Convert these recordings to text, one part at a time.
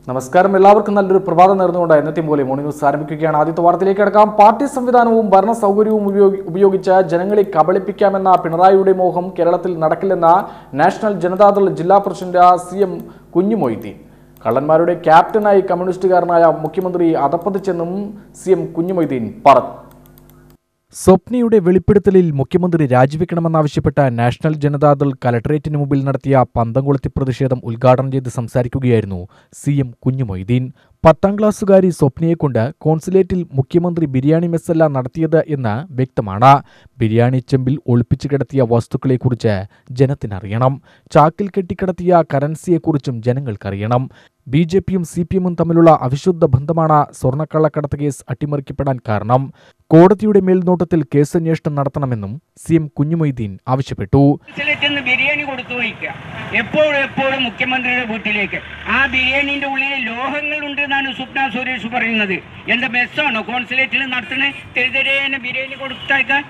നമസ്കാരം എല്ലാവർക്കും നല്ലൊരു പ്രഭാതം നേർന്നുകൊണ്ട് എന്നത്തെയും പോലെ മോർണിംഗ് ന്യൂസ് ആരംഭിക്കുകയാണ് ആദ്യത്തെ വാർത്തയിലേക്ക് കിടക്കാം പാർട്ടി സംവിധാനവും ഭരണ സൗകര്യവും ഉപയോഗി ഉപയോഗിച്ച് ജനങ്ങളെ കബളിപ്പിക്കാമെന്ന പിണറായിയുടെ മോഹം കേരളത്തിൽ നടക്കില്ലെന്ന നാഷണൽ ജനതാദൾ ജില്ലാ പ്രസിഡന്റ് സി എം കുഞ്ഞുമൊയ്തീൻ കള്ളന്മാരുടെ ക്യാപ്റ്റനായി കമ്മ്യൂണിസ്റ്റുകാരനായ മുഖ്യമന്ത്രി അധപ്പതിച്ചെന്നും സി എം കുഞ്ഞുമൊയ്തീൻ പറഞ്ഞു സ്വപ്നയുടെ വെളിപ്പെടുത്തലിൽ മുഖ്യമന്ത്രി രാജിവെക്കണമെന്നാവശ്യപ്പെട്ട നാഷണൽ ജനതാദൾ കലക്ടറേറ്റിന് മുമ്പിൽ നടത്തിയ പന്തംകൊളുത്തി പ്രതിഷേധം ഉദ്ഘാടനം ചെയ്ത് സംസാരിക്കുകയായിരുന്നു സി എം കുഞ്ഞുമൊയ്തീൻ പത്താം ക്ലാസ്സുകാരി സ്വപ്നയെക്കൊണ്ട് കോൺസുലേറ്റിൽ മുഖ്യമന്ത്രി ബിരിയാണി മെസ്സല്ല നടത്തിയത് എന്ന് വ്യക്തമാണ് ബിരിയാണി ചെമ്പിൽ ഒളിപ്പിച്ചു കിടത്തിയ വസ്തുക്കളെക്കുറിച്ച് ജനത്തിനറിയണം ചാക്കിൽ കെട്ടിക്കിടത്തിയ കറൻസിയെക്കുറിച്ചും ജനങ്ങൾക്കറിയണം ബി ജെ പിയും സി പി എമ്മും തമ്മിലുള്ള അവിശുദ്ധ ബന്ധമാണ് സ്വർണ്ണക്കള്ളക്കടത്ത് കേസ് അട്ടിമറിക്കപ്പെടാൻ കാരണം കോടതിയുടെ മേൽനോട്ടത്തിൽ കേസന്വേഷണം നടത്തണമെന്നും സി എം കുഞ്ഞുമൊയ്തീൻ ആവശ്യപ്പെട്ടു കോൺസുലേറ്റിൽ നിന്ന് ബിരിയാണി കൊടുത്തു വയ്ക്കുക എപ്പോഴും എപ്പോഴും മുഖ്യമന്ത്രിയുടെ വീട്ടിലേക്ക് ആ ബിരിയാണിന്റെ ഉള്ളിൽ ലോഹങ്ങൾ ഉണ്ട് എന്നാണ് സ്വപ്ന സുരേഷ് പറയുന്നത് എന്താ മെസ്സാണോ കോൺസുലേറ്റിൽ നടത്തുന്ന തെരുതെരേനെ ബിരിയാണി കൊടുത്തയക്കാൻ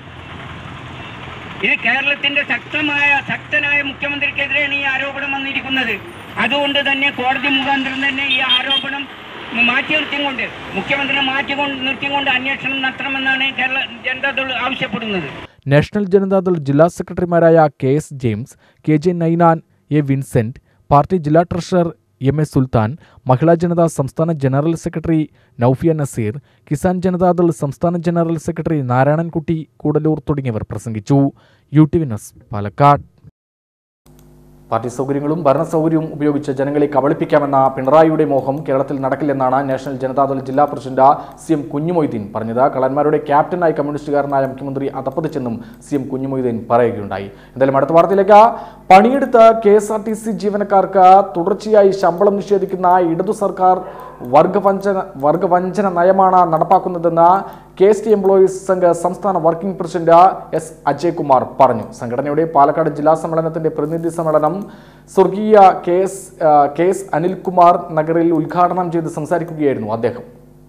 ഇത് കേരളത്തിന്റെ ശക്തമായ ശക്തനായ മുഖ്യമന്ത്രിക്കെതിരെയാണ് ഈ ആരോപണം വന്നിരിക്കുന്നത് അതുകൊണ്ട് തന്നെ കോടതി മുഖാന്തരം തന്നെ ഈ ആരോപണം മാറ്റി നിർത്തിക്കൊണ്ട് മുഖ്യമന്ത്രിയെ മാറ്റി കൊണ്ട് നിർത്തിക്കൊണ്ട് അന്വേഷണം നടത്തണമെന്നാണ് കേരള ജനതാദൾ ആവശ്യപ്പെടുന്നത് നാഷണൽ ജനതാദൾ ജില്ലാ സെക്രട്ടറിമാരായ K S James K J Ninan A Vincent party ജില്ലാ treasurer M A Sultan Mahila Janata സംസ്ഥാന ജനറൽ സെക്രട്ടറി നൌഫിയ നസീർ കിസാൻ ജനതാദൾ സംസ്ഥാന ജനറൽ സെക്രട്ടറി നാരായണൻകുട്ടി കൂടലൂർ തുടങ്ങിയവർ പ്രസംഗിച്ചു U T V news Palakkad party സൗകര്യങ്ങളും ഭരണ സൗകര്യവും ഉപയോഗിച്ച് ജനങ്ങളെ കബളിപ്പിക്കാമെന്ന പിണറായിയുടെ മോഹം കേരളത്തിൽ നടക്കില്ലെന്നാണ് നാഷണൽ ജനതാദൾ ജില്ലാ പ്രസിഡന്റ് സി എം കുഞ്ഞുമൊയ്തീൻ പറഞ്ഞത് കള്ളന്മാരുടെ ക്യാപ്റ്റനായി കമ്മ്യൂണിസ്റ്റുകാരനായ മുഖ്യമന്ത്രി അതപ്പതിച്ചെന്നും സി എം കുഞ്ഞുമൊയ്തീൻ പറയുകയുണ്ടായി എന്തായാലും അടുത്ത വാർത്തയിലേക്ക് പണിയെടുത്ത K S R T C ജീവനക്കാർക്ക് തുടർച്ചയായി ശമ്പളം നിഷേധിക്കുന്ന ഇടതു സർക്കാർ വർഗവഞ്ചന വർഗവഞ്ചന നയമാണ് നടപ്പാക്കുന്നതെന്ന് K S T employees Sangh സംസ്ഥാന വർക്കിംഗ് പ്രസിഡന്റ് എസ് അജയ്കുമാർ പറഞ്ഞു സംഘടനയുടെ പാലക്കാട് ജില്ലാ സമ്മേളനത്തിന്റെ പ്രതിനിധി സമ്മേളനം സ്വർഗീയ കെ എസ് ആ, കെ എസ് അനിൽകുമാർ നഗറിൽ ഉദ്ഘാടനം ചെയ്ത് സംസാരിക്കുകയായിരുന്നു അദ്ദേഹം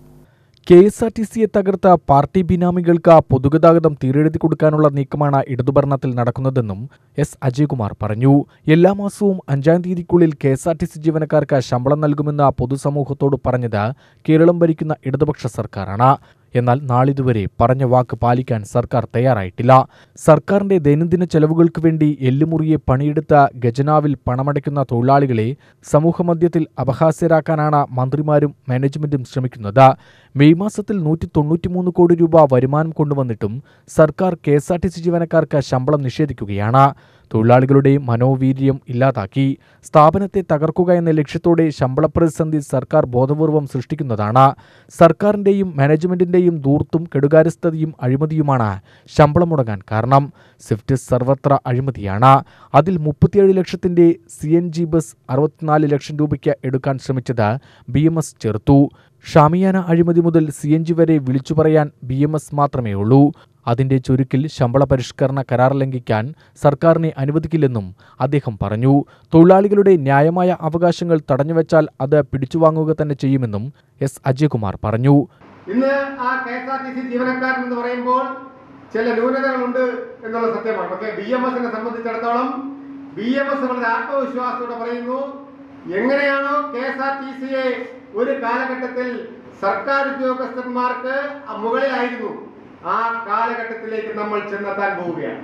കെ എസ് ആർ ടി സിയെ തകർത്ത പാർട്ടി ബിനാമികൾക്ക് പൊതുഗതാഗതം തീരെഴുതി കൊടുക്കാനുള്ള നീക്കമാണ് ഇടതുഭരണത്തിൽ നടക്കുന്നതെന്നും എസ് അജയ്കുമാർ പറഞ്ഞു എല്ലാ മാസവും അഞ്ചാം തീയതിക്കുള്ളിൽ K S R T C ജീവനക്കാർക്ക് ശമ്പളം നൽകുമെന്ന് പൊതുസമൂഹത്തോട് പറഞ്ഞത് കേരളം ഭരിക്കുന്ന ഇടതുപക്ഷ സർക്കാരാണ് എന്നാൽ നാളിതുവരെ പറഞ്ഞ വാക്ക് പാലിക്കാൻ സർക്കാർ തയ്യാറായിട്ടില്ല സർക്കാരിന്റെ ദൈനംദിന ചെലവുകൾക്ക് വേണ്ടി എല്ലുമുറിയെ പണിയെടുത്ത ഖജനാവിൽ പണമടയ്ക്കുന്ന തൊഴിലാളികളെ സമൂഹമധ്യത്തിൽ അപഹാസ്യരാക്കാനാണ് മന്ത്രിമാരും മാനേജ്മെന്റും ശ്രമിക്കുന്നത് മെയ് മാസത്തിൽ നൂറ്റി തൊണ്ണൂറ്റിമൂന്ന് കോടി രൂപ വരുമാനം കൊണ്ടുവന്നിട്ടും സർക്കാർ K S R T C ജീവനക്കാർക്ക് ശമ്പളം നിഷേധിക്കുകയാണ് തൊഴിലാളികളുടെ മനോവീര്യം ഇല്ലാതാക്കി സ്ഥാപനത്തെ തകർക്കുക എന്ന ലക്ഷ്യത്തോടെ ശമ്പള പ്രതിസന്ധി സർക്കാർ ബോധപൂർവം സൃഷ്ടിക്കുന്നതാണ് സർക്കാരിന്റെയും മാനേജ്മെന്റിന്റെയും ദൂർത്തും കെടുകാര്യസ്ഥതയും അഴിമതിയുമാണ് ശമ്പളം മുടങ്ങാൻ കാരണം സ്വിഫ്റ്റ് സർവത്ര അഴിമതിയാണ് അതിൽ മുപ്പത്തിയേഴ് ലക്ഷത്തിന്റെ സി എൻ ജി ബസ് അറുപത്തിനാല് ലക്ഷം രൂപയ്ക്ക് എടുക്കാൻ ശ്രമിച്ചത് ബി എം എസ് ചെറുത്തു ഷാമിയാന അഴിമതി മുതൽ സി എൻ ജി വരെ വിളിച്ചു പറയാൻ ബി എം എസ് മാത്രമേ ഉള്ളൂ അതിന്റെ ചുരുക്കിൽ ശമ്പള പരിഷ്കരണ കരാർ ലംഘിക്കാൻ സർക്കാരിനെ അനുവദിക്കില്ലെന്നും അദ്ദേഹം പറഞ്ഞു തൊഴിലാളികളുടെ ന്യായമായ അവകാശങ്ങൾ തടഞ്ഞുവെച്ചാൽ അത് പിടിച്ചുവാങ്ങുക തന്നെ ചെയ്യുമെന്നും എസ് അജയ്കുമാർ പറഞ്ഞു ഇന്ന് ആ K S R T C ജീവനക്കാരൻ എന്ന് പറയുമ്പോൾ ചില ന്യൂനതകളുണ്ട് എന്നുള്ള സത്യമാണ് പക്ഷേ ബി എം എസിനെ സംബന്ധിച്ചിടത്തോളം ബി എം എസ് വളരെ ആത്മവിശ്വാസത്തോടെ പറയുന്നു എങ്ങനെയാണോ കെ എസ് ആർ ടി സിയെ ഒരു കാലഘട്ടത്തിൽ സർക്കാർ ഉദ്യോഗസ്ഥന്മാർക്ക് മുകളിലായിരുന്നു ആ കാലഘട്ടത്തിലേക്ക് നമ്മൾ ചെന്നെത്താൻ പോവുകയാണ്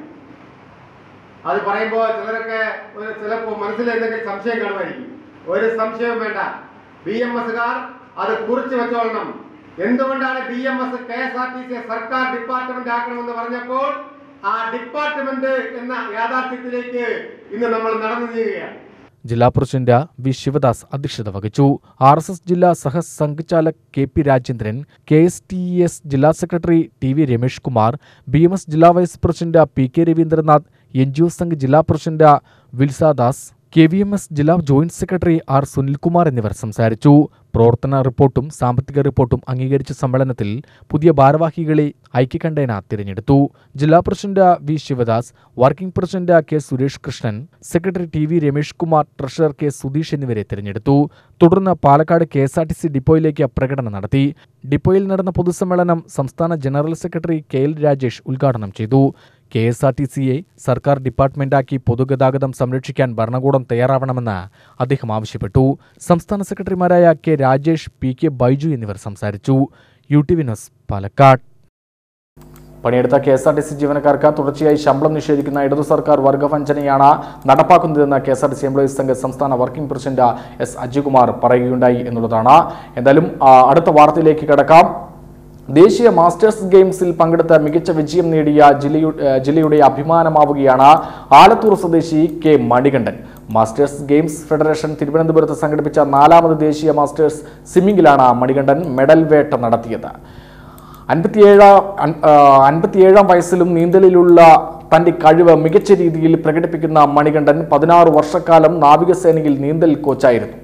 അത് പറയുമ്പോൾ ചിലരൊക്കെ ഒരു ചിലപ്പോൾ മനസ്സിൽ എന്തെങ്കിലും സംശയം കാണുമായിരിക്കും ഒരു സംശയവും വേണ്ട ബി എം എസുകാർ അത് കുറിച്ച് വെച്ചോളണം എന്തുകൊണ്ടാണ് B M S K S R T C സർക്കാർ ഡിപ്പാർട്ട്മെന്റ് ആക്കണമെന്ന് പറഞ്ഞപ്പോൾ ആ ഡിപ്പാർട്ട്മെന്റ് എന്ന യാഥാർത്ഥ്യത്തിലേക്ക് ഇന്ന് നമ്മൾ നടന്നു നീങ്ങുകയാണ് ജില്ലാ പ്രസിഡന്റ് വി ശിവദാസ് അധ്യക്ഷത വഹിച്ചു ആർ എസ് എസ് ജില്ലാ സഹ സംഘചാലക് K P Rajendran K S T S ജില്ലാ secretary T V Ramesh Kumar B M S ജില്ലാ vice president P K Ravindranath N G O Sangh ജില്ലാ president Vilsadas K V M S ജില്ലാ ജോയിന്റ് സെക്രട്ടറി ആർ സുനിൽകുമാർ എന്നിവർ സംസാരിച്ചു പ്രവർത്തന റിപ്പോർട്ടും സാമ്പത്തിക റിപ്പോർട്ടും അംഗീകരിച്ച സമ്മേളനത്തിൽ പുതിയ ഭാരവാഹികളെ ഐക്യകണ്ഠേന തിരഞ്ഞെടുത്തു ജില്ലാ president V Sivadas working president K Suresh Krishnan secretary T V Ramesh Kumar treasurer K Sudheesh എന്നിവരെ തിരഞ്ഞെടുത്തു തുടർന്ന് Palakkad K S R T C ഡിപ്പോയിലേക്ക് പ്രകടനം നടത്തി ഡിപ്പോയിൽ നടന്ന പൊതുസമ്മേളനം സംസ്ഥാന general secretary K L Rajesh ഉദ്ഘാടനം ചെയ്തു കെ എസ് ആർ ടി സിയെ സർക്കാർ ഡിപ്പാർട്ട്മെന്റാക്കി പൊതുഗതാഗതം സംരക്ഷിക്കാൻ ഭരണകൂടം തയ്യാറാവണമെന്ന് അദ്ദേഹം ആവശ്യപ്പെട്ടു സംസ്ഥാന സെക്രട്ടറിമാരായ K Rajesh P K Baiju എന്നിവർ സംസാരിച്ചു U T V news Palakkad പണിയെടുത്ത K S R T C ജീവനക്കാർക്ക് തുടർച്ചയായി ശമ്പളം നിഷേധിക്കുന്ന ഇടതു സർക്കാർ വർഗവഞ്ചനയാണ് നടപ്പാക്കുന്നതെന്ന് K S R T C employees Sangh സംസ്ഥാന വർക്കിംഗ് പ്രസിഡന്റ് എസ് അജികുമാർ പറയുകയുണ്ടായി എന്നുള്ളതാണ് എന്തായാലും ആ, അടുത്ത വാർത്തയിലേക്ക് കിടക്കാം ദേശീയ മാസ്റ്റേഴ്സ് ഗെയിംസിൽ പങ്കെടുത്ത മികച്ച വിജയം നേടിയ ജില്ലയു- ഏ, ജില്ലയുടെ അഭിമാനമാവുകയാണ് ആലത്തൂർ സ്വദേശി K Manikandan masters games federation തിരുവനന്തപുരത്ത് സംഘടിപ്പിച്ച നാലാമത് ദേശീയ മാസ്റ്റേഴ്സ് സ്വിമ്മിംഗിലാണ് മണികണ്ഠൻ മെഡൽ വേട്ട നടത്തിയത് അൻപത്തിയേഴാം അൻ- ആ, അൻപത്തിയേഴാം വയസ്സിലും നീന്തലിലുള്ള തന്റെ കഴിവ് മികച്ച രീതിയിൽ പ്രകടിപ്പിക്കുന്ന മണികണ്ഠൻ പതിനാറ് വർഷക്കാലം നാവികസേനയിൽ നീന്തൽ കോച്ചായിരുന്നു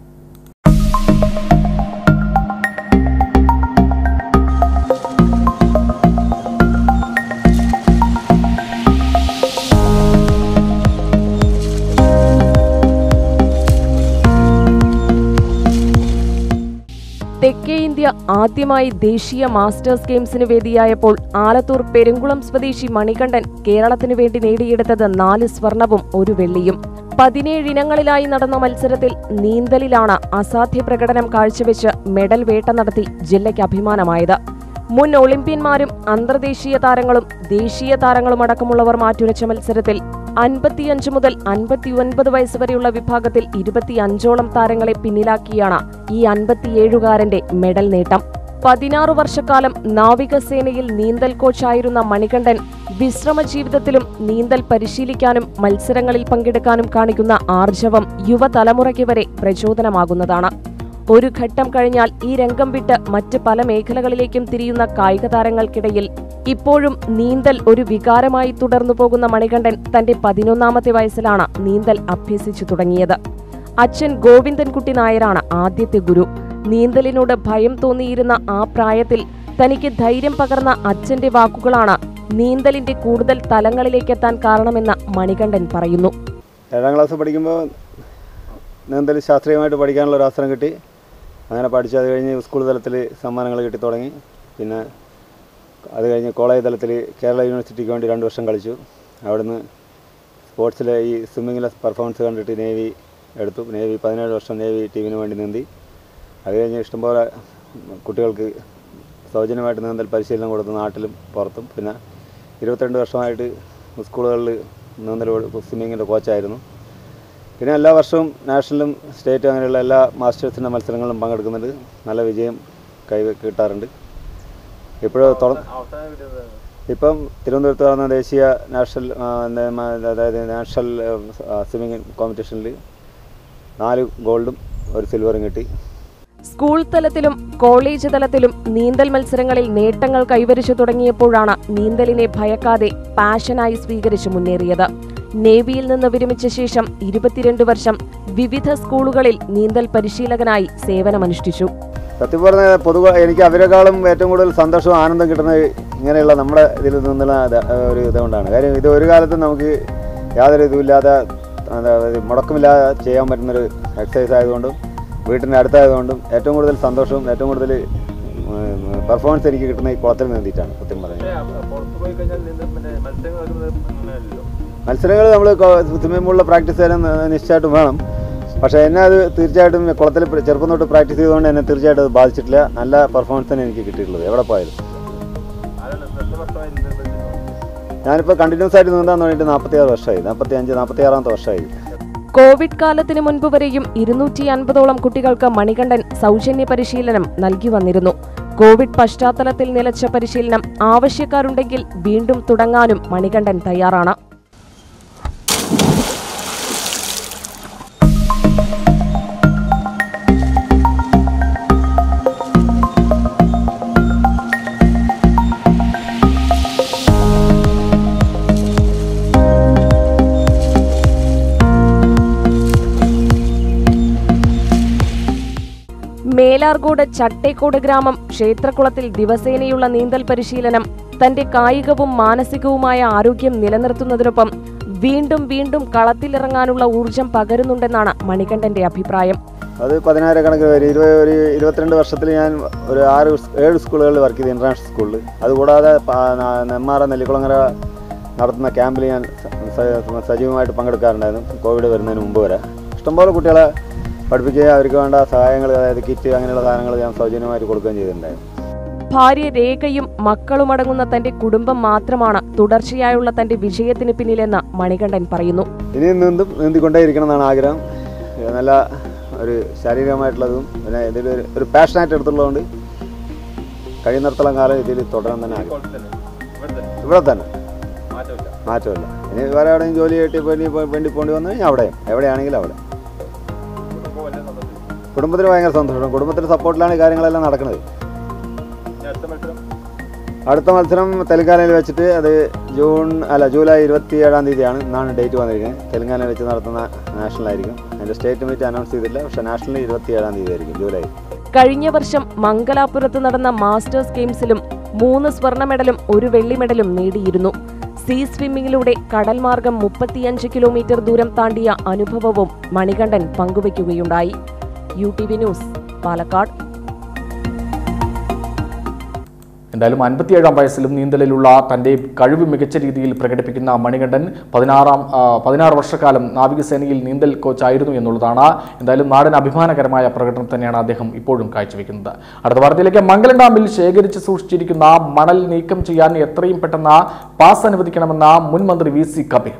തെക്കേ ഇന്ത്യ ആദ്യമായി ദേശീയ മാസ്റ്റേഴ്സ് ഗെയിംസിന് വേദിയായപ്പോൾ ആലത്തൂർ പെരുങ്കുളം സ്വദേശി മണികണ്ഠൻ കേരളത്തിനു വേണ്ടി നേടിയെടുത്തത് നാല് സ്വർണവും ഒരു വെള്ളിയും പതിനേഴ് ഇനങ്ങളിലായി നടന്ന മത്സരത്തിൽ നീന്തലിലാണ് അസാധ്യ പ്രകടനം കാഴ്ചവെച്ച് മെഡൽ വേട്ട നടത്തി ജില്ലയ്ക്ക് അഭിമാനമായത് മുൻ ഒളിമ്പ്യന്മാരും അന്തർദേശീയ താരങ്ങളും ദേശീയ താരങ്ങളും അടക്കമുള്ളവർ മാറ്റുരച്ച മത്സരത്തിൽ അൻപത്തിയഞ്ച് മുതൽ അൻപത്തിയൊൻപത് വയസ്സ് വരെയുള്ള വിഭാഗത്തിൽ ഇരുപത്തിയഞ്ചോളം താരങ്ങളെ പിന്നിലാക്കിയാണ് ഈ അൻപത്തിയേഴുകാരന്റെ മെഡൽ നേട്ടം പതിനാറ് വർഷക്കാലം നാവികസേനയിൽ നീന്തൽ കോച്ചായിരുന്ന മണികണ്ഠൻ വിശ്രമ ജീവിതത്തിലും നീന്തൽ പരിശീലിക്കാനും മത്സരങ്ങളിൽ പങ്കെടുക്കാനും കാണിക്കുന്ന ആർജവം യുവതലമുറയ്ക്ക് വരെ പ്രചോദനമാകുന്നതാണ് ഒരു ഘട്ടം കഴിഞ്ഞാൽ ഈ രംഗം വിട്ട് മറ്റ് പല മേഖലകളിലേക്കും തിരിയുന്ന കായിക താരങ്ങൾക്കിടയിൽ ഇപ്പോഴും നീന്തൽ ഒരു വികാരമായി തുടർന്നു പോകുന്ന മണികണ്ഠൻ തന്റെ പതിനൊന്നാമത്തെ വയസ്സിലാണ് നീന്തൽ അഭ്യസിച്ചു തുടങ്ങിയത് അച്ഛൻ ഗോവിന്ദൻകുട്ടി നായരാണ് ആദ്യത്തെ ഗുരു നീന്തലിനോട് ഭയം തോന്നിയിരുന്ന ആ പ്രായത്തിൽ തനിക്ക് ധൈര്യം പകർന്ന അച്ഛന്റെ വാക്കുകളാണ് നീന്തലിന്റെ കൂടുതൽ തലങ്ങളിലേക്കെത്താൻ കാരണമെന്ന് മണികണ്ഠൻ പറയുന്നു ഏഴാം ക്ലാസ് പഠിക്കുമ്പോൾ നീന്തൽ ശാസ്ത്രീയമായിട്ട് പഠിക്കാനുള്ള ഒരു അവസരം കിട്ടി അങ്ങനെ പഠിച്ചു അത് കഴിഞ്ഞ് സ്കൂൾ തലത്തിൽ സമ്മാനങ്ങൾ കിട്ടി തുടങ്ങി പിന്നെ അത് കഴിഞ്ഞ് കോളേജ് തലത്തിൽ കേരള യൂണിവേഴ്സിറ്റിക്ക് വേണ്ടി രണ്ട് വർഷം കളിച്ചു അവിടുന്ന് സ്പോർട്സിലെ ഈ സ്വിമ്മിങ്ങിലെ പെർഫോമൻസ് കണ്ടിട്ട് നേവി എടുത്തു നേവി പതിനേഴ് വർഷം നേവി ടീമിന് വേണ്ടി നീന്തി അത് കഴിഞ്ഞ് ഇഷ്ടംപോലെ കുട്ടികൾക്ക് സൗജന്യമായിട്ട് നീന്തൽ പരിശീലനം കൊടുത്തു നാട്ടിലും പുറത്തും പിന്നെ ഇരുപത്തിരണ്ട് വർഷമായിട്ട് സ്കൂളുകളിൽ നീന്തൽ സ്വിമ്മിങ്ങിൻ്റെ കോച്ചായിരുന്നു പിന്നെ എല്ലാ വർഷവും നാഷണലും സ്റ്റേറ്റ് അങ്ങനെയുള്ള എല്ലാ മാസ്റ്റേഴ്സിൻ്റെ മത്സരങ്ങളിലും പങ്കെടുക്കുന്നുണ്ട് നല്ല വിജയം കൈ കിട്ടാറുണ്ട് ഇപ്പോഴും ഇപ്പം തിരുവനന്തപുരത്ത് നടന്ന ദേശീയ നാഷണൽ ആ, എന്താ, അതായത് നാഷണൽ സ്വിമ്മിങ് കോമ്പറ്റീഷനിൽ നാല് ഗോൾഡും ഒരു സിൽവറും കിട്ടി സ്കൂൾ തലത്തിലും കോളേജ് തലത്തിലും നീന്തൽ മത്സരങ്ങളിൽ നേട്ടങ്ങൾ കൈവരിച്ചു തുടങ്ങിയപ്പോഴാണ് നീന്തലിനെ ഭയക്കാതെ പാഷനായി സ്വീകരിച്ചു മുന്നേറിയത് നേവിയിൽ നിന്ന് വിരമിച്ച ശേഷം ഇരുപത്തിരണ്ട് വർഷം വിവിധ സ്കൂളുകളിൽ നീന്തൽ പരിശീലകനായി സേവനമനുഷ്ഠിച്ചു സത്യം പറഞ്ഞാൽ പൊതുവെ എനിക്ക് അവരെക്കാളും ഏറ്റവും കൂടുതൽ സന്തോഷവും ആനന്ദം കിട്ടുന്നത് ഇങ്ങനെയുള്ള നമ്മുടെ ഇതിൽ നിന്നുള്ള ഇത് ഒരു ഇതുകൊണ്ടാണ് കാര്യം ഇത് ഒരു കാലത്തും നമുക്ക് യാതൊരു ഇതുമില്ലാതെ അതായത് മുടക്കമില്ലാതെ ചെയ്യാൻ പറ്റുന്നൊരു എക്സസൈസ് ആയതുകൊണ്ടും വീട്ടിൻ്റെ അടുത്തായതുകൊണ്ടും ഏറ്റവും കൂടുതൽ സന്തോഷവും ഏറ്റവും കൂടുതൽ പെർഫോമൻസ് എനിക്ക് കിട്ടുന്ന ഈ കുളത്തിൽ നീന്തിയിട്ടാണ് സത്യം പറഞ്ഞത് മത്സരങ്ങൾ നമ്മൾ സ്വിമ്മിംഗ് പൂളിൽ പ്രാക്ടീസ് ചെയ്യാൻ നിശ്ചയമായിട്ടും വേണം പക്ഷേ എന്നെ അത് തീർച്ചയായിട്ടും കുളത്തിൽ പ്ര- ചെറുപ്പം തൊട്ട് പ്രാക്ടീസ് ചെയ്തുകൊണ്ട് എന്നെ തീർച്ചയായിട്ടും അത് ബാധിച്ചിട്ടില്ല നല്ല പെർഫോമൻസ് തന്നെ എനിക്ക് കിട്ടിയിട്ടുള്ളത് എവിടെ പോയാലും ഞാനിപ്പോൾ കണ്ടിന്യൂസ് ആയിട്ട് നീന്താൻ തുടങ്ങിയിട്ട് നാൽപ്പത്തി ആറ് വർഷമായി നാൽപ്പത്തി അഞ്ച് നാൽപ്പത്തി ആറാമത്തെ വർഷമായി കോവിഡ് കാലത്തിന് മുൻപ് വരെയും ഇരുന്നൂറ്റി അൻപതോളം കുട്ടികൾക്ക് മണികണ്ഠൻ സൗജന്യ പരിശീലനം നൽകി വന്നിരുന്നു കോവിഡ് പശ്ചാത്തലത്തിൽ നിലച്ച പരിശീലനം ആവശ്യക്കാരുണ്ടെങ്കിൽ വീണ്ടും തുടങ്ങാനും മണികണ്ഠൻ തയ്യാറാണ് മേലാർകോട് ചട്ടേക്കോട് ഗ്രാമം ക്ഷേത്രക്കുളത്തിൽ ദിവസേനയുള്ള നീന്തൽ പരിശീലനം തന്റെ കായികവും മാനസികവുമായ ആരോഗ്യം നിലനിർത്തുന്നതിനൊപ്പം വീണ്ടും വീണ്ടും കളത്തിലിറങ്ങാനുള്ള ഊർജം പകരുന്നുണ്ടെന്നാണ് മണികണ്ഠന്റെ അഭിപ്രായം അത് പതിനായിരക്കണക്കിന് പേര് ഇരുപത് ഒരു ഇരുപത്തിരണ്ട് വർഷത്തിൽ ഞാൻ ഒരു ആറ് സ് ഏഴ് സ്കൂളുകളിൽ വർക്ക് ചെയ്തു ഇൻ്റർനാഷണൽ സ്കൂളിൽ അതുകൂടാതെ പ- ന- നെന്മാറ നെല്ലിക്കുളങ്ങര നടത്തുന്ന ക്യാമ്പിൽ ഞാൻ സ- സ- സജീവമായിട്ട് പങ്കെടുക്കാറുണ്ടായിരുന്നു കോവിഡ് വരുന്നതിന് മുമ്പ് വരെ ഇഷ്ടംപോലെ കുട്ടികളെ പഠിപ്പിക്കുകയും അവർക്ക് വേണ്ട സഹായങ്ങൾ അതായത് കിറ്റ് അങ്ങനെയുള്ള സാധനങ്ങൾ ഞാൻ സൗജന്യമായിട്ട് കൊടുക്കുകയും ചെയ്തിട്ടുണ്ടായിരുന്നു ഭാര്യ രേഖയും മക്കളുമടങ്ങുന്ന തന്റെ കുടുംബം മാത്രമാണ് തുടർച്ചയായുള്ള തന്റെ വിജയത്തിന് പിന്നിലെന്ന് മണികണ്ഠൻ പറയുന്നു ഇനിയും നീന്തും നീന്തിക്കൊണ്ടേയിരിക്കണം എന്നാണ് ആഗ്രഹം ഇത് നല്ല ഒരു ശാരീരികമായിട്ടുള്ളതും പിന്നെ ഇതിൽ ഒരു- ഒരു പാഷനായിട്ട് എടുത്തുള്ളതുകൊണ്ട് കഴിയുന്നിടത്തോളം കാലം ഇതിൽ തുടരാൻ തന്നെ ആഗ്രഹം ഇവിടെ തന്നെ മാറ്റമില്ല ഇനി വേറെ എവിടെയും ജോലി കിട്ടി വേണ്ടി വേണ്ടി പോണ്ടി വന്നു കഴിഞ്ഞാൽ അവിടെയും എവിടെയാണെങ്കിലും അവിടെ കുടുംബത്തിന് ഭയങ്കര സന്തോഷം കുടുംബത്തിൻ്റെ സപ്പോർട്ടിലാണ് ഈ കാര്യങ്ങളെല്ലാം നടക്കുന്നത് അടുത്ത മത്സരം തെലങ്കാനയിൽ വെച്ചിട്ട് അത് ജൂൺ അല്ല ജൂലൈ ഇരുപത്തി ഏഴാം തീയതിയാണ് ഇന്നാണ് ഡേറ്റ് വന്നിരിക്കുന്നത് തെലങ്കാനയിൽ വെച്ച് നടത്തുന്ന നാഷണൽ ആയിരിക്കും അതിൻ്റെ സ്റ്റേറ്റ് മീറ്റ് അനൗൺസ് ചെയ്തിട്ടില്ല പക്ഷേ നാഷണൽ ഇരുപത്തി ഏഴാം തീയതി ആയിരിക്കും ജൂലൈ കഴിഞ്ഞ വർഷം മംഗലാപുരത്ത് നടന്ന മാസ്റ്റേഴ്സ് ഗെയിംസിലും മൂന്ന് സ്വർണ്ണ മെഡലും ഒരു വെള്ളി മെഡലും നേടിയിരുന്നു സീ സ്വിമ്മിങ്ങിലൂടെ കടൽ മാർഗം മുപ്പത്തിയഞ്ച് കിലോമീറ്റർ ദൂരം താണ്ടിയ അനുഭവവും മണികണ്ഠൻ പങ്കുവയ്ക്കുകയുണ്ടായി U T V news Palakkad എന്തായാലും അൻപത്തിയേഴാം വയസ്സിലും നീന്തലിലുള്ള തൻ്റെ കഴിവ് മികച്ച രീതിയിൽ പ്രകടിപ്പിക്കുന്ന മണികണ്ഠൻ പതിനാറാം ആ, പതിനാറ് വർഷക്കാലം നാവികസേനയിൽ നീന്തൽ കോച്ചായിരുന്നു എന്നുള്ളതാണ് എന്തായാലും നാടിന് അഭിമാനകരമായ പ്രകടനം തന്നെയാണ് അദ്ദേഹം ഇപ്പോഴും കാഴ്ചവെക്കുന്നത് അടുത്ത വാർത്തയിലേക്ക് മംഗലം ഡാമിൽ ശേഖരിച്ച് സൂക്ഷിച്ചിരിക്കുന്ന മണൽ നീക്കം ചെയ്യാൻ എത്രയും പെട്ടെന്ന് പാസ് അനുവദിക്കണമെന്ന മുൻ മന്ത്രി വി സി കബീർ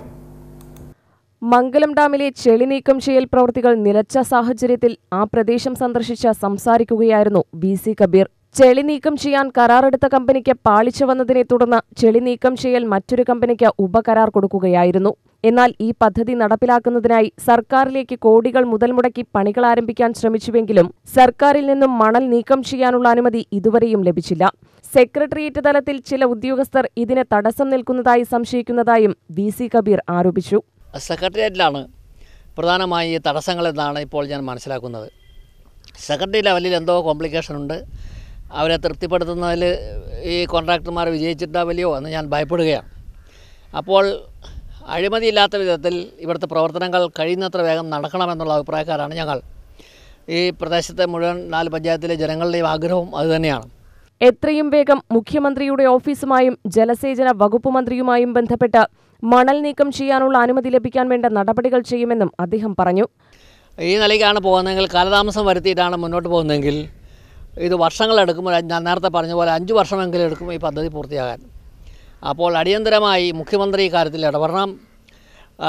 മംഗലം ഡാമിലെ ചെളി നീക്കം ചെയ്യൽ പ്രവൃത്തികൾ നിലച്ച സാഹചര്യത്തിൽ ആ പ്രദേശം സന്ദർശിച്ച് സംസാരിക്കുകയായിരുന്നു വി സി കബീർ ചെളി നീക്കം ചെയ്യാൻ കരാറെടുത്ത കമ്പനിക്ക് പാളിച്ച വന്നതിനെ തുടർന്ന് ചെളി നീക്കം ചെയ്യൽ മറ്റൊരു കമ്പനിക്ക് ഉപകരാർ കൊടുക്കുകയായിരുന്നു എന്നാൽ ഈ പദ്ധതി നടപ്പിലാക്കുന്നതിനായി സർക്കാരിലേക്ക് കോടികൾ മുതൽ മുടക്കി പണികൾ ആരംഭിക്കാൻ ശ്രമിച്ചുവെങ്കിലും സർക്കാരിൽ നിന്നും മണൽ നീക്കം ചെയ്യാനുള്ള അനുമതി ഇതുവരെയും ലഭിച്ചില്ല സെക്രട്ടേറിയറ്റ് തലത്തിൽ ചില ഉദ്യോഗസ്ഥർ ഇതിന് തടസ്സം നിൽക്കുന്നതായി സംശയിക്കുന്നതായും വി സി കബീർ ആരോപിച്ചു സെക്രട്ടേറിയറ്റിലാണ് പ്രധാനമായി ഈ തടസ്സങ്ങളെന്നാണ് ഇപ്പോൾ ഞാൻ മനസ്സിലാക്കുന്നത് സെക്രട്ടറി ലെവലിൽ എന്തോ കോംപ്ലിക്കേഷൻ ഉണ്ട് അവരെ തൃപ്തിപ്പെടുത്തുന്നതിൽ ഈ കോൺട്രാക്ടർമാർ വിജയിച്ചിട്ടാവില്ലയോ എന്ന് ഞാൻ ഭയപ്പെടുകയാണ് അപ്പോൾ അഴിമതിയില്ലാത്ത വിധത്തിൽ ഇവിടുത്തെ പ്രവർത്തനങ്ങൾ കഴിയുന്നത്ര വേഗം നടക്കണമെന്നുള്ള അഭിപ്രായക്കാരാണ് ഞങ്ങൾ ഈ പ്രദേശത്തെ മുഴുവൻ നാല് പഞ്ചായത്തിലെ ജനങ്ങളുടെയും ആഗ്രഹവും അതുതന്നെയാണ് എത്രയും വേഗം മുഖ്യമന്ത്രിയുടെ ഓഫീസുമായും ജലസേചന വകുപ്പ് മന്ത്രിയുമായും ബന്ധപ്പെട്ട് മണൽ നീക്കം ചെയ്യാനുള്ള അനുമതി ലഭിക്കാൻ വേണ്ട നടപടികൾ ചെയ്യുമെന്നും അദ്ദേഹം പറഞ്ഞു ഈ നിലയ്ക്കാണ് പോകുന്നതെങ്കിൽ കാലതാമസം വരുത്തിയിട്ടാണ് മുന്നോട്ട് പോകുന്നതെങ്കിൽ ഇത് വർഷങ്ങളെടുക്കും ഒരു ഞാൻ നേരത്തെ പറഞ്ഞ പോലെ അഞ്ച് വർഷമെങ്കിലും എടുക്കും ഈ പദ്ധതി പൂർത്തിയാകാൻ അപ്പോൾ അടിയന്തരമായി മുഖ്യമന്ത്രി ഇക്കാര്യത്തിൽ ഇടപെടണം ആ,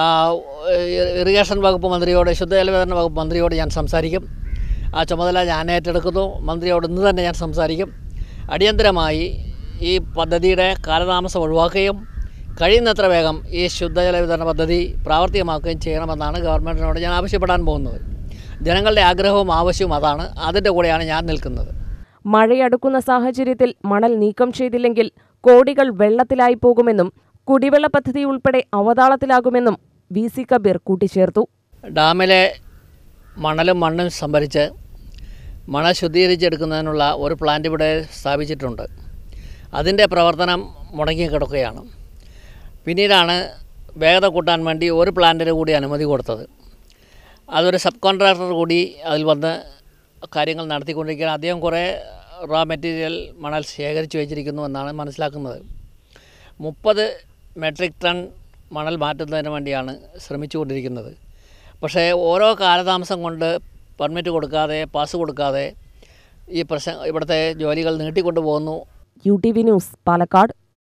ഇറിഗേഷൻ വകുപ്പ് മന്ത്രിയോട് ശുദ്ധജല വിതരണ വകുപ്പ് മന്ത്രിയോട് ഞാൻ സംസാരിക്കും ആ ചുമതല ഞാൻ ഏറ്റെടുക്കുന്നു മന്ത്രിയോട് ഇന്ന് തന്നെ ഞാൻ സംസാരിക്കും അടിയന്തരമായി ഈ പദ്ധതിയുടെ കാലതാമസം ഒഴിവാക്കുകയും കഴിയുന്നത്ര വേഗം ഈ ശുദ്ധജല വിതരണ പദ്ധതി പ്രാവർത്തികമാക്കുകയും ചെയ്യണമെന്നാണ് ഗവൺമെൻറ്റിനോട് ഞാൻ ആവശ്യപ്പെടാൻ പോകുന്നത് ജനങ്ങളുടെ ആഗ്രഹവും ആവശ്യവും അതാണ് അതിൻ്റെ കൂടെയാണ് ഞാൻ നിൽക്കുന്നത് മഴയടുക്കുന്ന സാഹചര്യത്തിൽ മണൽ നീക്കം ചെയ്തില്ലെങ്കിൽ കോടികൾ വെള്ളത്തിലായി പോകുമെന്നും കുടിവെള്ള പദ്ധതി ഉൾപ്പെടെ അവതാളത്തിലാകുമെന്നും വി സി കബീർ കൂട്ടിച്ചേർത്തു ഡാമിലെ മണലും മണ്ണും സംഭരിച്ച് മണൽ ശുദ്ധീകരിച്ചെടുക്കുന്നതിനുള്ള ഒരു പ്ലാന്റ് ഇവിടെ സ്ഥാപിച്ചിട്ടുണ്ട് അതിൻ്റെ പ്രവർത്തനം മുടങ്ങിക്കിടക്കുകയാണ് പിന്നീടാണ് വേഗത കൂട്ടാൻ വേണ്ടി ഒരു പ്ലാന്റിന് കൂടി അനുമതി കൊടുത്തത് അതൊരു സബ് കോൺട്രാക്ടർ കൂടി അതിൽ വന്ന് കാര്യങ്ങൾ നടത്തിക്കൊണ്ടിരിക്കുകയാണ് അദ്ദേഹം കുറേ റോ മെറ്റീരിയൽ മണൽ ശേഖരിച്ചു വെച്ചിരിക്കുന്നു എന്നാണ് മനസ്സിലാക്കുന്നത് മുപ്പത് മെട്രിക് ടൺ മണൽ മാറ്റുന്നതിന് വേണ്ടിയാണ് ശ്രമിച്ചുകൊണ്ടിരിക്കുന്നത് പക്ഷേ ഓരോ കാലതാമസം കൊണ്ട് പെർമിറ്റ് കൊടുക്കാതെ പാസ് കൊടുക്കാതെ ഈ പ്രശ്നം ഇവിടുത്തെ ജോലികൾ നീട്ടിക്കൊണ്ടു പോകുന്നു U T V news Palakkad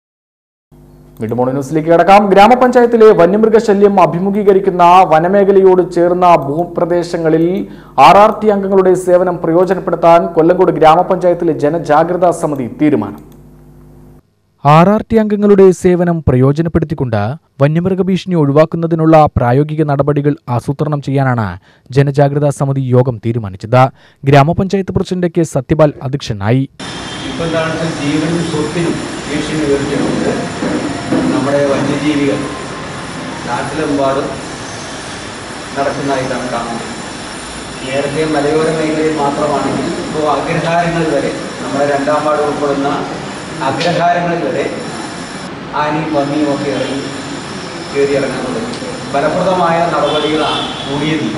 വീണ്ടും ന്യൂസിലേക്ക് കിടക്കാം ഗ്രാമപഞ്ചായത്തിലെ വന്യമൃഗശല്യം അഭിമുഖീകരിക്കുന്ന വനമേഖലയോട് ചേർന്ന ഭൂപ്രദേശങ്ങളിൽ ആർ ആർ ടി അംഗങ്ങളുടെ സേവനം പ്രയോജനപ്പെടുത്താൻ കൊല്ലങ്കോട് ഗ്രാമപഞ്ചായത്തിലെ ജനജാഗ്രതാ സമിതി തീരുമാനം ആർ ആർ ടി അംഗങ്ങളുടെ സേവനം പ്രയോജനപ്പെടുത്തിക്കൊണ്ട് വന്യമൃഗ ഭീഷണി ഒഴിവാക്കുന്നതിനുള്ള പ്രായോഗിക നടപടികൾ ആസൂത്രണം ചെയ്യാനാണ് ജനജാഗ്രതാ സമിതി യോഗം തീരുമാനിച്ചത് ഗ്രാമപഞ്ചായത്ത് പ്രസിഡന്റ് കെ സത്യപാൽ അധ്യക്ഷനായി ഇപ്പം എന്താണെന്ന് വെച്ചാൽ ജീവനും സ്വത്തിനും ഭീഷണി ഉയർത്തിക്കൊണ്ട് നമ്മുടെ വന്യജീവികൾ നാട്ടിലെമ്പാടും നടക്കുന്നതായിട്ടാണ് കാണുന്നത് നേരത്തെ മലയോര മേഖലയിൽ മാത്രമാണെങ്കിൽ ഇപ്പോൾ അഗ്രഹാരങ്ങളിൽ വരെ നമ്മുടെ രണ്ടാം പാട് ഉൾപ്പെടുന്ന അഗ്രഹാരങ്ങളിൽ വരെ ആനയും പന്നിയും ഒക്കെ ഇറങ്ങി കയറി ഇറങ്ങാൻ തുടങ്ങി ഫലപ്രദമായ നടപടികളാണ് കൂടിയത്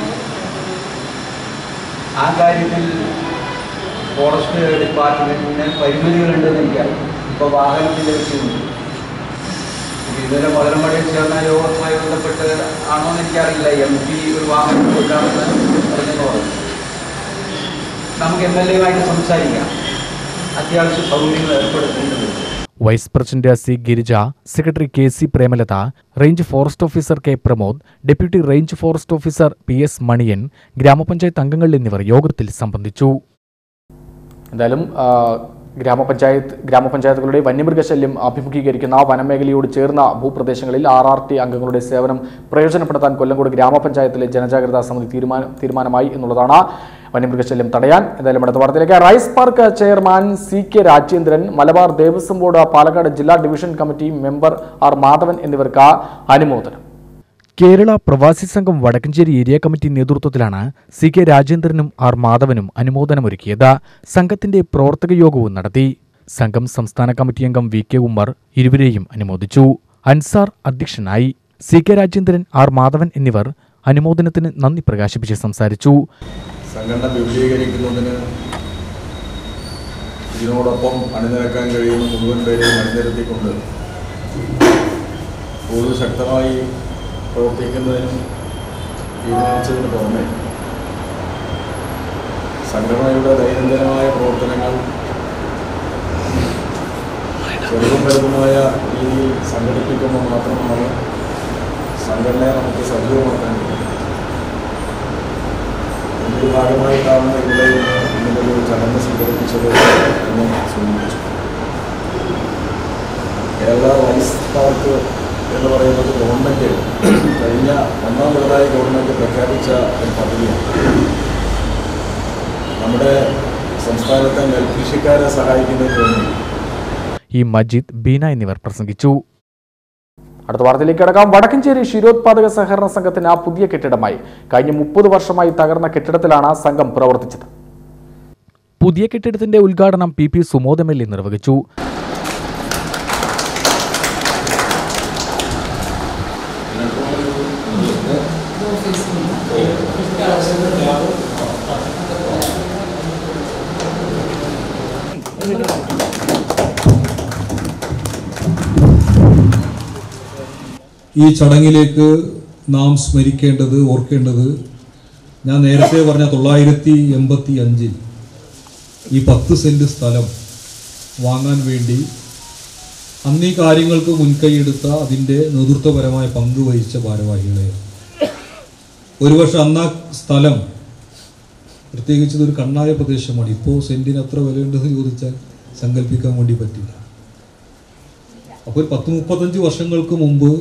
ആ കാര്യത്തിൽ ഫോറസ്റ്റ് ഡിപ്പാർട്ട്മെൻറ്റിന് പരിമിതികളുണ്ടെന്ന് എനിക്കറിയാം ഇപ്പോൾ വാഹനത്തിൻ്റെ വിഷയമുണ്ട് ഇന്നലെ മുതലമടയിൽ ചേർന്ന യോഗവുമായി ബന്ധപ്പെട്ട് ആണോ എന്ന് എനിക്കറിയില്ല എം പി ഒരു വാഹനം കൊടുക്കാമെന്ന് പറഞ്ഞെന്ന് പറഞ്ഞു നമുക്ക് എം എൽ എയുമായിട്ട് സംസാരിക്കാം അത്യാവശ്യ സൗകര്യങ്ങൾ ഏർപ്പെടുത്തേണ്ടതുണ്ട് vice president C Girija secretary K C Premalatha range forest officer K Pramod deputy range forest officer P S Maniyan ഗ്രാമപഞ്ചായത്ത് അംഗങ്ങൾ എന്നിവർ യോഗത്തിൽ സംബന്ധിച്ചു എന്തായാലും ആ, ഗ്രാമപഞ്ചായത്ത് ഗ്രാമപഞ്ചായത്തുകളുടെ വന്യമൃഗശല്യം അഭിമുഖീകരിക്കുന്ന വനമേഖലയോട് ചേർന്ന ഭൂപ്രദേശങ്ങളിൽ ആർ ആർ ടി അംഗങ്ങളുടെ സേവനം പ്രയോജനപ്പെടുത്താൻ കൊല്ലങ്കോട് ഗ്രാമപഞ്ചായത്തിലെ ജനജാഗ്രതാ സമിതി തീരുമാന തീരുമാനമായി എന്നുള്ളതാണ് വന്യമൃഗശല്യം തടയാൻ എന്തായാലും അടുത്ത വാർത്തയിലേക്ക് rice park chairman C K Rajendran Malabar Devaswom board Palakkad ജില്ലാ division committee member R Madhavan എന്നിവർക്ക് അനുമോദനം കേരള പ്രവാസി സംഘം വടക്കഞ്ചേരി ഏരിയ കമ്മിറ്റി നേതൃത്വത്തിലാണ് സി കെ രാജേന്ദ്രനും ആർ മാധവനും അനുമോദനമൊരുക്കിയത് സംഘത്തിന്റെ പ്രവർത്തക യോഗവും നടത്തി സംഘം സംസ്ഥാന കമ്മിറ്റി അംഗം വി കെ ഉമ്മർ ഇരുവരെയും അനുമോദിച്ചു അൻസാർ അധ്യക്ഷനായി C K Rajendran R Madhavan എന്നിവർ അനുമോദനത്തിന് നന്ദി പ്രകാശിപ്പിച്ച് സംസാരിച്ചു സംഘടന വിപുലീകരിക്കുന്നതിന് ഇതിനോടൊപ്പം അണിനിരക്കാൻ കഴിയുന്ന മുഴുവൻ പേരെയും അണിനിരത്തിക്കൊണ്ട് കൂടുതൽ ശക്തമായി പ്രവർത്തിക്കുന്നതിനും തീരുമാനിച്ചതിന് പുറമെ സംഘടനയുടെ ദൈനംദിനമായ പ്രവർത്തനങ്ങൾ ചെറുതും വലുതുമായ രീതിയിൽ സംഘടിപ്പിക്കുമ്പോൾ മാത്രമാണ് സംഘടനയെ നമുക്ക് സജീവമാക്കാൻ കഴിയും ഇതിന്റെ ഭാഗമായിട്ടാണ് ഇവിടെ ഇങ്ങനൊരു ചടങ്ങ് സംഘടിപ്പിച്ചത് എന്ന് സൂചിപ്പിച്ചു കേരള റൈസ് പാർക്ക് എന്ന് പറയുന്നത് ഗവൺമെൻറ് കഴിഞ്ഞ ഒന്നാം പിണറായി ഗവൺമെൻറ് പ്രഖ്യാപിച്ച ഒരു പദ്ധതിയാണ് നമ്മുടെ സംസ്ഥാനത്തെ നെൽകൃഷിക്കാരെ സഹായിക്കുന്നതിന് വേണ്ടി ഇ മജീദ് ബീന എന്നിവർ പ്രസംഗിച്ചു അടുത്ത വാർത്തയിലേക്ക് കിടക്കാം വടക്കഞ്ചേരി ക്ഷീരോത്പാദക സഹകരണ സംഘത്തിന് പുതിയ കെട്ടിടമായി കഴിഞ്ഞ മുപ്പത് വർഷമായി തകർന്ന കെട്ടിടത്തിലാണ് സംഘം പ്രവർത്തിച്ചത് പുതിയ കെട്ടിടത്തിന്റെ ഉദ്ഘാടനം P P Sumod M L A നിർവഹിച്ചു ഈ ചടങ്ങിലേക്ക് നാം സ്മരിക്കേണ്ടത് ഓർക്കേണ്ടത് ഞാൻ നേരത്തെ പറഞ്ഞ തൊള്ളായിരത്തി എൺപത്തി അഞ്ചിൽ ഈ പത്ത് സെന്റ് സ്ഥലം വാങ്ങാൻ വേണ്ടി അന്ന് ഈ കാര്യങ്ങൾക്ക് മുൻകൈയെടുത്ത അതിൻ്റെ നേതൃത്വപരമായ പങ്ക് വഹിച്ച ഭാരവാഹികളെയാണ് ഒരുപക്ഷെ അന്ന് ആ സ്ഥലം പ്രത്യേകിച്ച് ഇതൊരു കണ്ണായ പ്രദേശമാണ് ഇപ്പോൾ സെന്റിന് എത്ര വിലയുണ്ടെന്ന് ചോദിച്ചാൽ സങ്കല്പിക്കാൻ വേണ്ടി പറ്റില്ല അപ്പോൾ ഒരു പത്ത് മുപ്പത്തഞ്ച് വർഷങ്ങൾക്ക് മുമ്പ്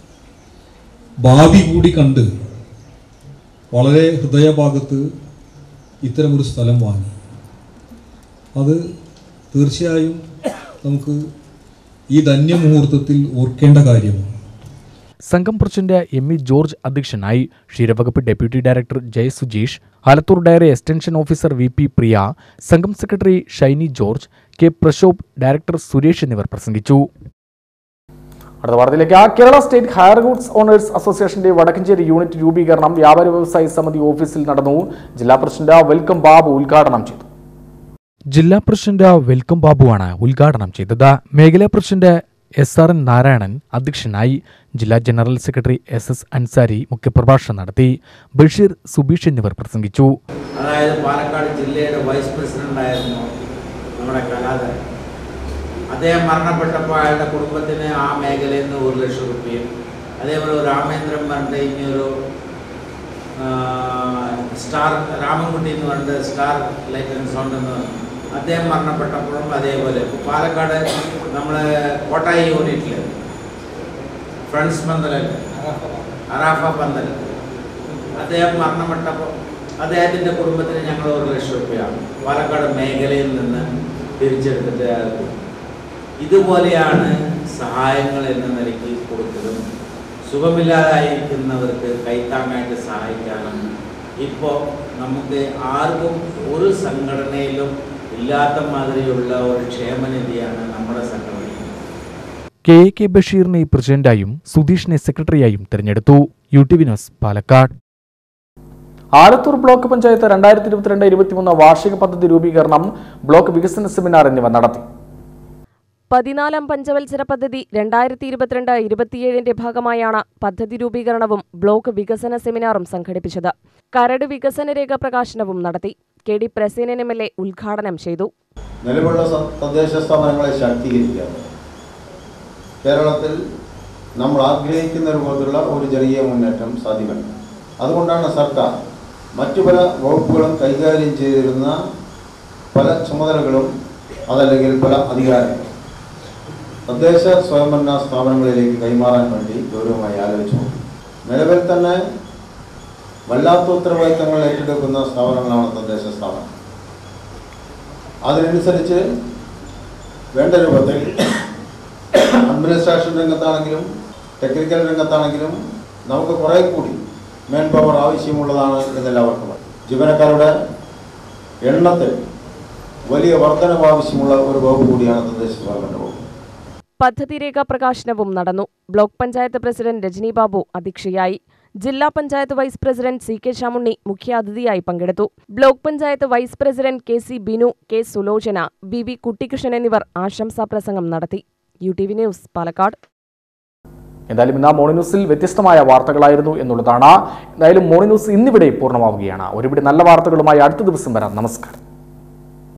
ഭാവി കൂടി കണ്ട് വളരെ ഹൃദയഭാഗത്ത് ഇത്തരമൊരു സ്ഥലം വാങ്ങി അത് തീർച്ചയായും നമുക്ക് ഈ ധന്യമുഹൂർത്തത്തിൽ ഓർക്കേണ്ട കാര്യമാണ് സംഘം പ്രസിഡന്റ് എം ഇ ജോർജ് അധ്യക്ഷനായി ക്ഷീരവകുപ്പ് deputy director Jaya Sujeesh Alathur dairy extension officer V P Priya സംഘം secretary Shiny George K Prashobh director Suresh എന്നിവർ പ്രസംഗിച്ചു അടുത്ത വാർത്തയിലേക്ക് ആ Kerala state hire goods owners അസോസിയേഷന്റെ വടക്കഞ്ചേരി യൂണിറ്റ് രൂപീകരണം വ്യാപാര വ്യവസായ സമിതി ഓഫീസിൽ നടന്നു ജില്ലാ പ്രസിഡന്റ് വെൽക്കം ബാബു ഉദ്ഘാടനം ചെയ്തു ജില്ലാ പ്രസിഡന്റ് വെൽക്കം ബാബുവാണ് ഉദ്ഘാടനം ചെയ്തത് മേഖലാ president S R N Narayanan അധ്യക്ഷനായി ജില്ലാ general secretary S S Ansari മുഖ്യപ്രഭാഷണം നടത്തി ബഷീർ സുബീഷ് എന്നിവർ പ്രസംഗിച്ചു അതായത് പാലക്കാട് ജില്ലയുടെ വൈസ് പ്രസിഡന്റ് ആയിരുന്നു നമ്മുടെ കലാധരൻ അദ്ദേഹം മരണപ്പെട്ടപ്പോൾ അയാളുടെ കുടുംബത്തിന് ആ മേഖലയിൽ നിന്ന് ഒരു ലക്ഷം റുപ്യയും അതേപോലെ ഒരു രാമേന്ദ്രൻ പറഞ്ഞ ഇനിയൊരു ആ, സ്റ്റാർ രാമൻകുട്ടി എന്ന് പറഞ്ഞിട്ട് സ്റ്റാർ ലൈറ്റ് ആൻഡ് സൗണ്ട് എന്ന് അദ്ദേഹം മരണപ്പെട്ടപ്പോഴും അതേപോലെ പാലക്കാട് നമ്മളെ കോട്ടായി യൂണിറ്റിൽ ഫ്രണ്ട്സ് പന്തലല്ല അറാഫ പന്തൽ അദ്ദേഹം മരണപ്പെട്ടപ്പോൾ അദ്ദേഹത്തിൻ്റെ കുടുംബത്തിന് ഞങ്ങൾ ഒരു ലക്ഷം രൂപയാണ് പാലക്കാട് മേഖലയിൽ നിന്ന് തിരിച്ചെടുത്തിട്ട് അയാൾക്ക് കൊടുത്തു. ഇതുപോലെയാണ് സഹായങ്ങൾ എന്ന നിലയ്ക്ക് കൊടുത്തതും സുഖമില്ലാതായിരിക്കുന്നവർക്ക് കൈത്താങ്ങായിട്ട് സഹായിക്കാനും ഇപ്പോൾ നമുക്ക് ആർക്കും ഒരു സംഘടനയിലും ഇല്ലാത്ത മാതിരിയുള്ള ഒരു ക്ഷേമനിധിയാണ് നമ്മുടെ സംഘടന കെ എ കെ ബഷീറിനെ പ്രസിഡന്റായും സുധീഷിനെ സെക്രട്ടറിയായും തെരഞ്ഞെടുത്തു U T V news Palakkad Alathur block panchayat രണ്ടായിരത്തി ഇരുപത്തിരണ്ട് ഇരുപത്തിമൂന്ന് വാർഷിക പദ്ധതി രൂപീകരണം ബ്ലോക്ക് വികസന സെമിനാർ എന്നിവ നടത്തി പതിനാലാം പഞ്ചവത്സര പദ്ധതി രണ്ടായിരത്തി ഇരുപത്തിരണ്ട് ഇരുപത്തിയേഴിന്റെ ഭാഗമായാണ് പദ്ധതി രൂപീകരണവും ബ്ലോക്ക് വികസന സെമിനാറും സംഘടിപ്പിച്ചത് കരട് വികസന രേഖ പ്രകാശനവും നടത്തി K D Prasenan M L A ഉദ്ഘാടനം ചെയ്തു നിലവിലുള്ള സ- തദ്ദേശ സ്ഥാപനങ്ങളെ ശാക്തീകരിക്കുക കേരളത്തിൽ നമ്മൾ ആഗ്രഹിക്കുന്ന രൂപത്തിലുള്ള ഒരു ജനകീയ മുന്നേറ്റം സാധ്യമല്ല അതുകൊണ്ടാണ് സർക്കാർ മറ്റു പല വകുപ്പുകളും കൈകാര്യം ചെയ്തിരുന്ന പല ചുമതലകളും അതല്ലെങ്കിൽ പല അധികാരങ്ങളും തദ്ദേശ സ്വയംഭരണ സ്ഥാപനങ്ങളിലേക്ക് കൈമാറാൻ വേണ്ടി ഗൗരവമായി ആലോചിച്ചു നിലവിൽ തന്നെ വല്ലാത്ത ഉത്തരവാദിത്തങ്ങൾ ഏറ്റെടുക്കുന്ന സ്ഥാപനങ്ങളാണ് തദ്ദേശ സ്ഥാപനം അതിനനുസരിച്ച് വേണ്ട രൂപത്തിൽ അഡ്മിനിസ്ട്രേഷൻ രംഗത്താണെങ്കിലും ടെക്നിക്കൽ രംഗത്താണെങ്കിലും നമുക്ക് കുറേ കൂടി മാൻ പവർ ആവശ്യമുള്ളതാണ് എന്നെല്ലാവർക്കും അറിയാം. ജീവനക്കാരുടെ എണ്ണത്തിൽ വലിയ വർധനവ് ആവശ്യമുള്ള ഒരു വകുപ്പ് കൂടിയാണ് തദ്ദേശ സ്വയംഭരണ വകുപ്പ് പദ്ധതി രേഖ പ്രകാശനവും നടന്നു ബ്ലോക്ക് പഞ്ചായത്ത് പ്രസിഡന്റ് രജനി ബാബു അധ്യക്ഷയായി ജില്ലാ panchayat vice president C K Shamunni മുഖ്യാതിഥിയായി പങ്കെടുത്തു block panchayat vice president K C Binu K Sulochana B V Kuttikrishnan എന്നിവർ ആശംസാ പ്രസംഗം നടത്തി U T V news Palakkad എന്തായാലും ഇന്ന് ആ മോർണിംഗ് ന്യൂസിൽ വ്യത്യസ്തമായ വാർത്തകളായിരുന്നു എന്നുള്ളതാണ് എന്തായാലും മോർണിംഗ് ന്യൂസ് ഇന്നിവിടെ പൂർണ്ണമാവുകയാണ് ഒരുപിടി നല്ല വാർത്തകളുമായി അടുത്ത ദിവസം വരാം നമസ്കാരം